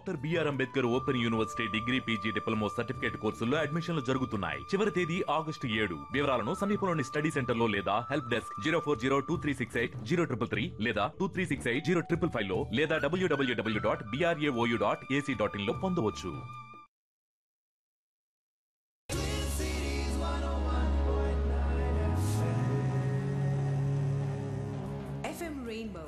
Doctor BR Ambedkar open university degree PG diploma certificate కోర్సుల్లో అడ్మిషన్లు జరుగుతున్నాయి చివరి తేదీ ఆగస్టు ఏడు వివరాలను సమీపంలోని స్టడీ సెంటర్ లో లేదా help desk zero four zero two three six eight zero triple three లేదా two three six eight zero triple five లో లేదా WWW dot BRAOU dot AC dot in లో పొందవచ్చు FM Rainbow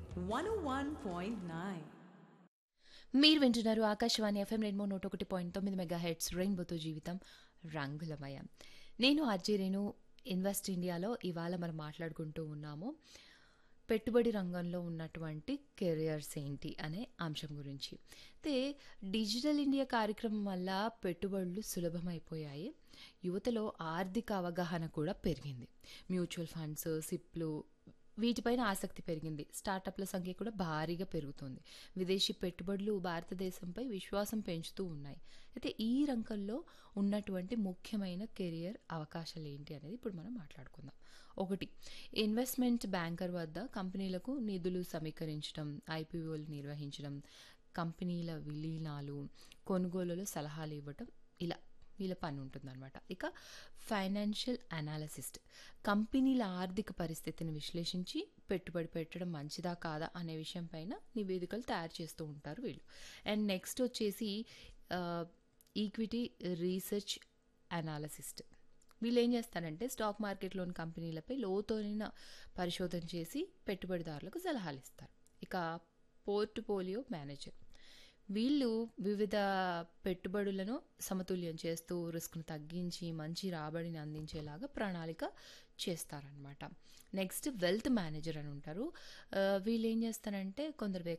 101.9. మీరు వింటున్నారు ఆకాశవాణి ఎఫ్ఎం రెయిన్బో నూట ఒకటి పాయింట్ తొమ్మిది మెగా హెడ్స్ రెయిన్బోతో జీవితం రంగులమయం నేను అర్జీ రేణు ఇన్వెస్ట్ ఇండియాలో ఇవాళ మనం మాట్లాడుకుంటూ ఉన్నాము పెట్టుబడి రంగంలో ఉన్నటువంటి కెరియర్స్ ఏంటి అనే అంశం గురించి అయితే డిజిటల్ ఇండియా కార్యక్రమం వల్ల పెట్టుబడులు సులభమైపోయాయి యువతలో ఆర్థిక అవగాహన కూడా పెరిగింది మ్యూచువల్ ఫండ్స్ సిప్లు వీటిపైన ఆసక్తి పెరిగింది స్టార్టప్ల సంఖ్య కూడా భారీగా పెరుగుతుంది విదేశీ పెట్టుబడులు భారతదేశంపై విశ్వాసం పెంచుతూ ఉన్నాయి అయితే ఈ రంగంలో ఉన్నటువంటి ముఖ్యమైన కెరియర్ అవకాశాలు ఏంటి అనేది ఇప్పుడు మనం మాట్లాడుకుందాం ఒకటి ఇన్వెస్ట్మెంట్ బ్యాంకర్ వద్ద కంపెనీలకు నిధులు సమీకరించడం ఐపీఓలు నిర్వహించడం కంపెనీల విలీనాలు కొనుగోలులో సలహాలు ఇవ్వటం ఇలా వీళ్ళ పని ఉంటుందన్నమాట ఇక ఫైనాన్షియల్ అనాలిసిస్ట్ కంపెనీల ఆర్థిక పరిస్థితిని విశ్లేషించి పెట్టుబడి పెట్టడం మంచిదా కాదా అనే విషయం పైన నివేదికలు తయారు చేస్తూ ఉంటారు వీళ్ళు అండ్ నెక్స్ట్ వచ్చేసి ఈక్విటీ రీసెర్చ్ అనాలసిస్ట్ వీళ్ళు ఏం చేస్తారంటే స్టాక్ మార్కెట్లోని కంపెనీలపై లోతైన పరిశోధన చేసి పెట్టుబడిదారులకు సలహాలు ఇస్తారు ఇక పోర్ట్ఫోలియో మేనేజర్ వీళ్ళు వివిధ పెట్టుబడులను సమతుల్యం చేస్తూ రిస్క్ను తగ్గించి మంచి రాబడిని అందించేలాగా ప్రణాళిక చేస్తారనమాట నెక్స్ట్ వెల్త్ మేనేజర్ అని ఉంటారు ఆ, వీళ్ళు ఏం చేస్తారంటే కొందరు